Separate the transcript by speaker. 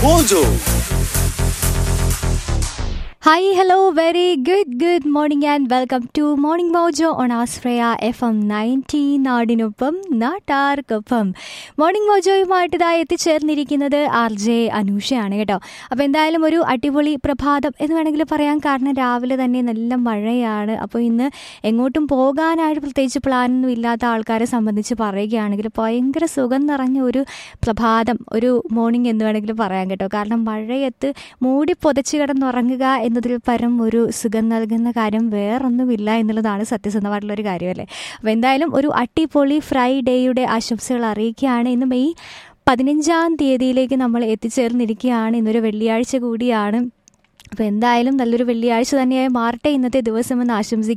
Speaker 1: Mojo.
Speaker 2: Hi, hello, very good, good morning and welcome to Morning Mojo on Asfreya FM 90 നാടിനൊപ്പം നാട്ടാർക്കൊപ്പം morning മോജോയുമായിട്ട് ഇതാ എത്തിച്ചേർന്നിരിക്കുന്നത് R J അനൂഷയാണ് കേട്ടോ അപ്പോൾ എന്തായാലും ഒരു അടിപൊളി പ്രഭാതം എന്ന് വേണമെങ്കിൽ പറയാൻ കാരണം രാവിലെ തന്നെ നല്ല മഴയാണ് അപ്പോൾ ഇന്ന് എങ്ങോട്ടും പോകാനായിട്ട് പ്രത്യേകിച്ച് പ്ലാനൊന്നും ഇല്ലാത്ത ആൾക്കാരെ സംബന്ധിച്ച് പറയുകയാണെങ്കിൽ ഭയങ്കര സുഖം നിറഞ്ഞ ഒരു പ്രഭാതം ഒരു മോർണിംഗ് എന്ന് വേണമെങ്കിൽ പറയാം കേട്ടോ കാരണം മഴയത്ത് മൂടി പൊതച്ച് കിടന്നുറങ്ങുക എന്നതിൽ പരം ഒരു സുഖം നൽകുന്ന കാര്യം വേറൊന്നുമില്ല എന്നുള്ളതാണ് സത്യസന്ധമായിട്ടുള്ള ഒരു കാര്യമല്ലേ അപ്പോൾ എന്തായാലും ഒരു അടിപൊളി ഫ്രൈഡേയുടെ ആശംസകൾ അറിയിക്കുകയാണ് ഇന്ന് മെയ് പതിനഞ്ചാം തീയതിയിലേക്ക് നമ്മൾ എത്തിച്ചേർന്നിരിക്കുകയാണ് ഇന്നൊരു വെള്ളിയാഴ്ച കൂടിയാണ് അപ്പോൾ എന്തായാലും നല്ലൊരു വെള്ളിയാഴ്ച തന്നെയായി മാറട്ടെ ഇന്നത്തെ ദിവസം എന്ന് ആശംസിക്കുക